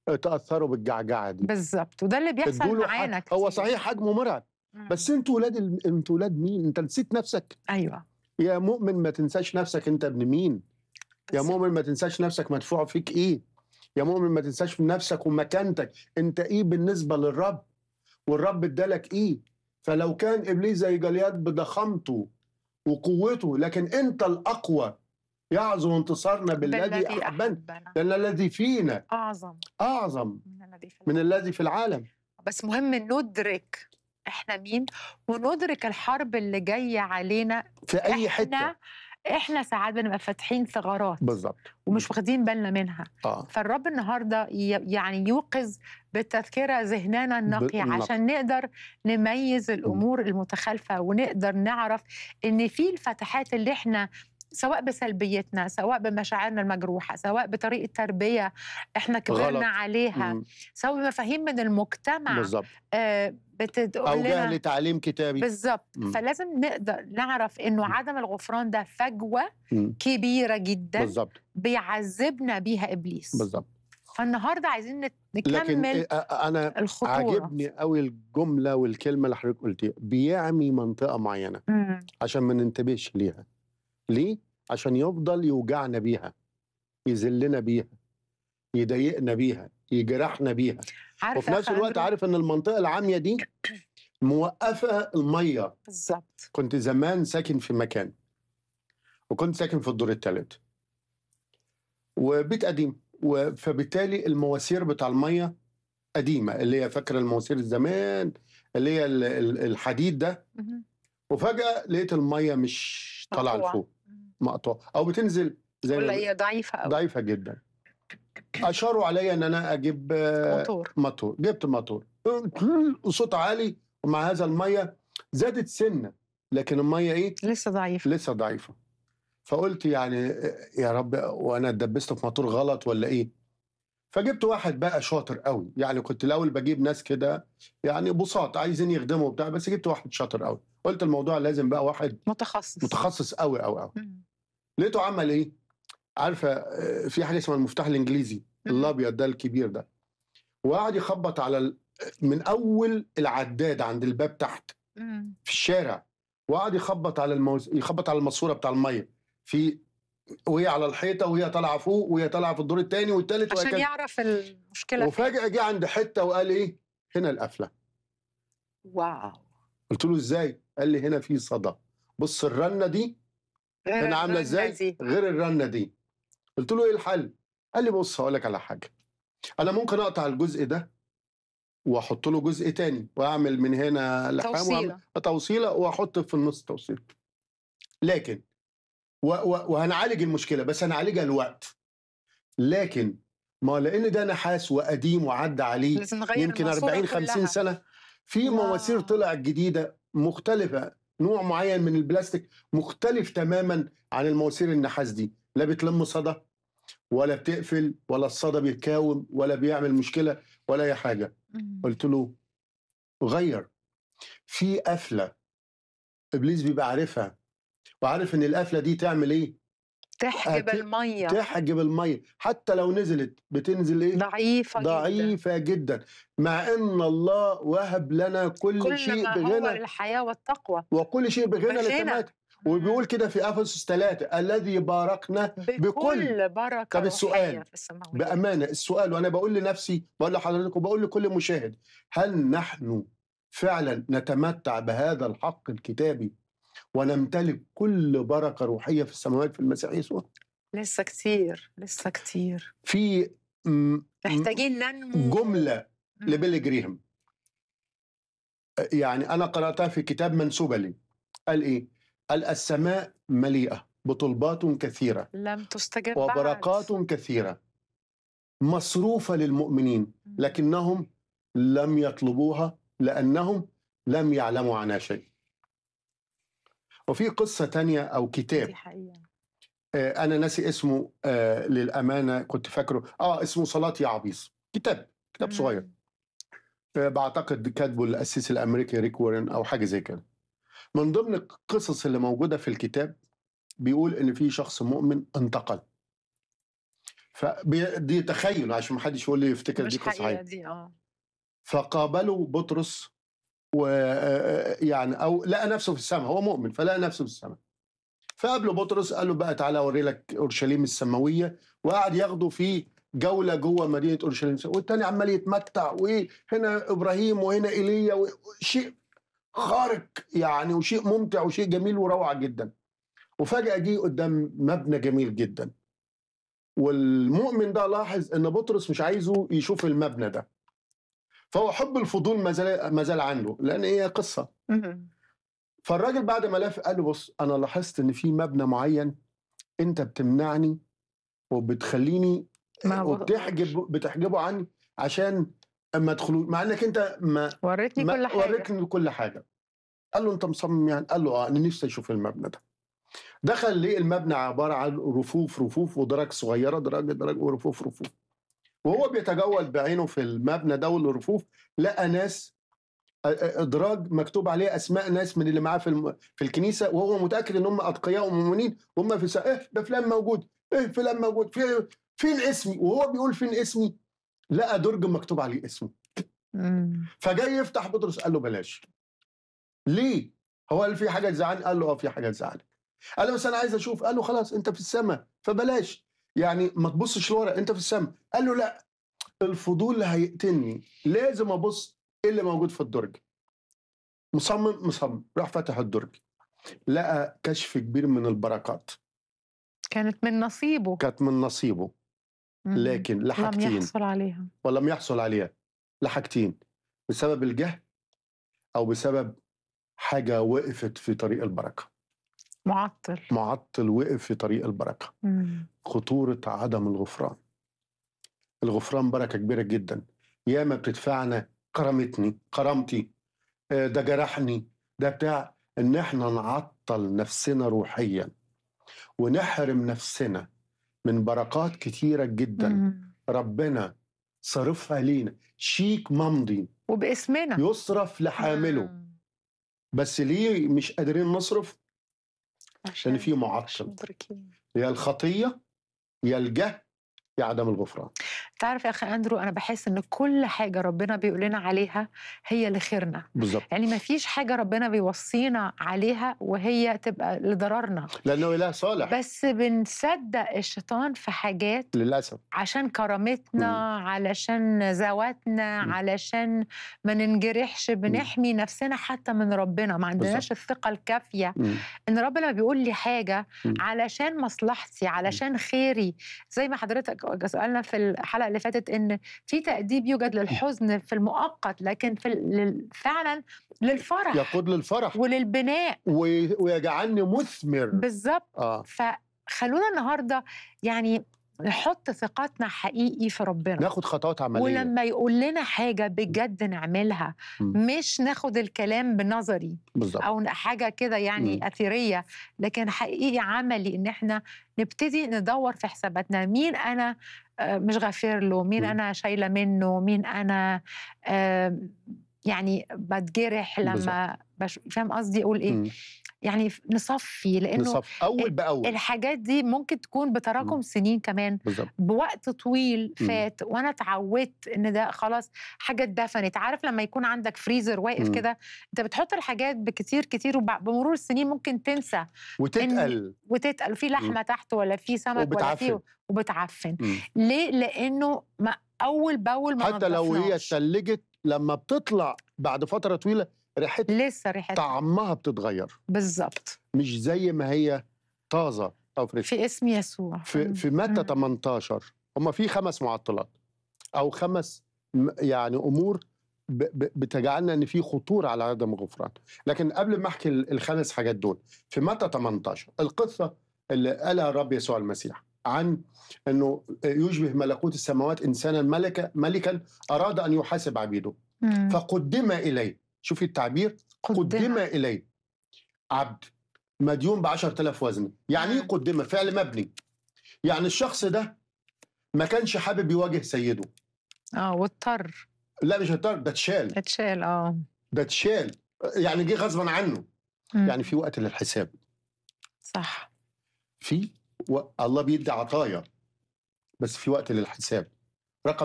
تاثروا بالجعجعه دي بالظبط وده اللي بيحصل ادوله معانا حق- هو كتير. صحيح حجمه مرعب مم. بس انتوا ولاد ال... انتوا ولاد مين انت نسيت نفسك ايوه يا مؤمن ما تنساش نفسك انت ابن مين يا بالظبط. مؤمن ما تنساش نفسك مدفوع فيك ايه يا مؤمن ما تنساش من نفسك ومكانتك انت ايه بالنسبه للرب والرب ادالك ايه فلو كان ابليس زي جليات بضخامته وقوته لكن انت الاقوى يعظم انتصارنا بالذي احبنا أحبنا لان الذي فينا اعظم اعظم من الذي في من الذي في العالم بس مهم ندرك احنا مين وندرك الحرب اللي جايه علينا في اي حته احنا احنا ساعات بنبقى فاتحين ثغرات بالظبط ومش واخدين بالنا منها اه فالرب النهارده ي- يعني يوقظ بالتذكره ذهننا النقي النقي. عشان نقدر نميز الامور المتخالفه ونقدر نعرف ان في الفتحات اللي احنا سواء بسلبيتنا سواء بمشاعرنا المجروحه سواء بطريقه تربيه احنا كبرنا غلط. عليها مم. سواء بمفاهيم من المجتمع بالظبط آه بتقول او لنا جهل تعليم كتابي بالظبط مم. فلازم نقدر نعرف انه عدم الغفران ده فجوه مم. كبيره جدا بالظبط بيعذبنا بيها ابليس بالظبط فالنهارده عايزين نت- لكن نكمل إيه، أ- انا الخطوره عاجبني قوي الجمله والكلمه اللي حضرتك قلتيها بيعمي منطقه معينه مم. عشان ما ننتبهش ليها ليه عشان يفضل يوجعنا بيها يذلنا بيها يضايقنا بيها يجرحنا بيها عارف وفي يا نفس الوقت خاندرو؟ عارف ان المنطقه العاميه دي موقفه الميه بالظبط كنت زمان ساكن في مكان وكنت ساكن في الدور الثالث وبيت قديم و- فبالتالي المواسير بتاع الميه قديمه اللي هي فاكره المواسير زمان اللي هي ال- ال- الحديد ده مهم. وفجاه لقيت الميه مش طالعه مقطوعة. لفوق مقطوعه او بتنزل زي ولا ما- هي ضعيفه قوي ضعيفه جدا اشاروا عليا ان انا اجيب آه، موتور موتور جبت موتور وصوت عالي ومع هذا الميه زادت سنه لكن الميه ايه لسه ضعيفه لسه ضعيفه فقلت يعني يا رب وانا اتدبست في موتور غلط ولا ايه فجبت واحد بقى شاطر قوي يعني كنت الاول بجيب ناس كده يعني بساط عايزين يخدموا بتاع بس جبت واحد شاطر قوي قلت الموضوع لازم بقى واحد متخصص متخصص قوي قوي قوي مم. لقيته عمل ايه عارفه آه، في حاجه اسمها المفتاح الانجليزي مم. الابيض ده الكبير ده وقعد يخبط على ال... من اول العداد عند الباب تحت مم. في الشارع وقعد يخبط على الموز... يخبط على الماسوره بتاع الميه في وهي على الحيطه وهي طالعه فوق وهي طالعه في الدور الثاني والثالث عشان وهكذا يعرف المشكله فين. وفجاه جه عند حته وقال ايه هنا القفله واو قلت له ازاي قال لي هنا في صدى بص الرنه دي غير هنا عامله الرنة ازاي دي. غير الرنه دي قلت له ايه الحل قال لي بص هقول لك على حاجه انا ممكن اقطع الجزء ده واحط له جزء تاني واعمل من هنا لحام توصيلة. وأعمل- توصيله واحط في النص توصيله لكن و و وهنعالج المشكله بس هنعالجها الوقت لكن ما لان ده نحاس وقديم وعدى عليه لازم نغير يمكن الماسورة 40 50 كلها. سنه في واو. مواسير طلعت جديده مختلفه نوع معين من البلاستيك مختلف تماما عن المواسير النحاس دي لا بتلم صدى ولا بتقفل ولا الصدى بيتكاوم ولا بيعمل مشكله ولا اي حاجه مم. قلت له غير في قفله ابليس بيبقى عارفها وعارف ان القفله دي تعمل ايه تحجب هت- الميه تحجب الميه حتى لو نزلت بتنزل ايه ضعيفه جدا ضعيفه جدا مع ان الله وهب لنا كل, كل شيء ما هو بغنى للحياه والتقوى وكل شيء بغنى بغنى. للتمات وبيقول كده في افسس ثلاثة الذي باركنا بكل بركه طب روحية السؤال، في السماويات بامانه السؤال وانا بقول لنفسي بقول لحضرتك وبقول لكل مشاهد هل نحن فعلا نتمتع بهذا الحق الكتابي ونمتلك كل بركه روحيه في السماوات في المسيح يسوع لسه كتير لسه كتير في م- م- محتاجين ننمو جمله مم. لبيلي جريهم يعني انا قراتها في كتاب منسوبه لي قال ايه قال السماء مليئه بطلبات كثيره لم تستجب بعد. وبركات كثيره مصروفه للمؤمنين مم. لكنهم لم يطلبوها لانهم لم يعلموا عنها شيء وفي قصه تانية او كتاب دي حقيقه آه، انا ناسي اسمه آه، للامانه كنت فاكره اه اسمه صلاه يا عبيس كتاب كتاب مم. صغير آه، بعتقد كاتبه الاسيس الامريكي ريك وورن او حاجه زي كده من ضمن القصص اللي موجوده في الكتاب بيقول ان في شخص مؤمن انتقل فدي تخيل عشان ما حدش يقول لي يفتكر مش دي قصه حقيقه حقيقيه دي اه فقابله بطرس ويعني او لقى نفسه في السماء هو مؤمن فلقى نفسه في السماء فقابله بطرس قال له بقى تعالى اوري لك اورشليم السماويه وقعد ياخده في جوله جوه مدينه اورشليم والتاني عمال يتمتع وايه هنا ابراهيم وهنا ايليا شيء خارق يعني وشيء ممتع وشيء جميل وروعه جدا وفجاه جه قدام مبنى جميل جدا والمؤمن ده لاحظ ان بطرس مش عايزه يشوف المبنى ده فهو حب الفضول ما زال ما زال عنده لان هي قصه مهم. فالراجل بعد ما لف قال له بص انا لاحظت ان في مبنى معين انت بتمنعني وبتخليني ما هو- وبتحجب بتحجبه عني عشان اما ادخلوا مع انك انت ما وريتني ما كل حاجه وريتني كل حاجه قال له انت مصمم يعني قال له اه انا نفسي اشوف المبنى ده دخل ليه المبنى عباره عن رفوف رفوف ودرج صغيره درج درج ورفوف رفوف وهو بيتجول بعينه في المبنى ده والرفوف لقى ناس ا- ا- ادراج مكتوب عليه اسماء ناس من اللي معاه في الم... في الكنيسه وهو متاكد ان هم اتقياء ومؤمنين وهم في سا... ايه ده فلان موجود ايه فلان موجود في... فين اسمي وهو بيقول فين اسمي لقى درج مكتوب عليه اسمه مم. فجاي يفتح بطرس قال له بلاش ليه هو قال في حاجه تزعلني قال له اه في حاجه تزعلك قال له بس انا عايز اشوف قال له خلاص انت في السماء فبلاش يعني ما تبصش لورا انت في السماء قال له لا الفضول هيقتلني لازم ابص ايه اللي موجود في الدرج مصمم مصمم راح فتح الدرج لقى كشف كبير من البركات كانت من نصيبه كانت من نصيبه مم. لكن لم لحاجتين يحصل عليها ولم يحصل عليها لحاجتين بسبب الجهل او بسبب حاجه وقفت في طريق البركه معطل معطل وقف في طريق البركه مم. خطوره عدم الغفران الغفران بركه كبيره جدا ياما بتدفعنا كرامتني كرامتي آه، ده جرحني ده بتاع ان احنا نعطل نفسنا روحيا ونحرم نفسنا من بركات كتيره جدا مم. ربنا صرفها لينا شيك ممضي وباسمنا يصرف لحامله مم. بس ليه مش قادرين نصرف عشان في مش معطل. مدركين يا الخطيه يا الجهل يا عدم الغفران تعرف يا اخي اندرو انا بحس ان كل حاجه ربنا بيقول لنا عليها هي لخيرنا بالظبط يعني ما فيش حاجه ربنا بيوصينا عليها وهي تبقى لضررنا لانه اله صالح بس بنصدق الشيطان في حاجات للاسف عشان كرامتنا علشان ذواتنا مم. علشان ما ننجرحش بنحمي نفسنا حتى من ربنا ما عندناش الثقة الكافية مم. ان ربنا بيقول لي حاجة مم. علشان مصلحتي علشان خيري زي ما حضرتك سألنا في الحلقة اللي فاتت ان في تأديب يوجد للحزن في المؤقت لكن في ال- لل- فعلا للفرح يقود للفرح وللبناء وي- ويجعلني مثمر بالظبط اه فخلونا النهارده يعني نحط ثقتنا حقيقي في ربنا ناخد خطوات عمليه ولما يقول لنا حاجة بجد نعملها مم. مش ناخد الكلام بنظري بالظبط أو حاجة كده يعني مم. أثيرية لكن حقيقي عملي إن إحنا نبتدي ندور في حساباتنا مين أنا آه، مش غافر له مين مم. أنا شايلة منه مين أنا آه، يعني بتجرح لما بش... فاهم قصدي أقول إيه مم. يعني نصفي لأنه نصف اول باول الحاجات دي ممكن تكون بتراكم مم. سنين كمان بالظبط بوقت طويل مم. فات وانا اتعودت ان ده خلاص حاجه اتدفنت عارف لما يكون عندك فريزر واقف مم. كده انت بتحط الحاجات بكتير كتير وبمرور السنين ممكن تنسى وتتقل وتتقل وفي لحمه تحت ولا في سمك ولا وبتعفن. في وبتعفن مم. ليه لانه ما اول باول ما حتى لو هي نضفناش. اتلجت لما بتطلع بعد فتره طويله ريحتها لسه ريحتها طعمها بتتغير بالظبط مش زي ما هي طازه او فريش في اسم يسوع في في متى مم. 18 هم في خمس معطلات او خمس م- يعني امور ب- ب- بتجعلنا ان في خطوره على عدم الغفران لكن قبل ما احكي ال- الخمس حاجات دول في متى 18 القصه اللي قالها الرب يسوع المسيح عن انه يشبه ملكوت السماوات انسانا ملكا ملكا اراد ان يحاسب عبيده مم. فقدم اليه شوفي التعبير قدم قدم اليه عبد مديون ب 10000 وزن يعني ايه مم. قدم فعل مبني يعني الشخص ده ما كانش حابب يواجه سيده اه واضطر لا مش هتضطر ده اتشال اتشال اه ده اتشال يعني جه غصبا عنه مم. يعني في وقت للحساب صح في و... الله بيدي عطايا بس في وقت للحساب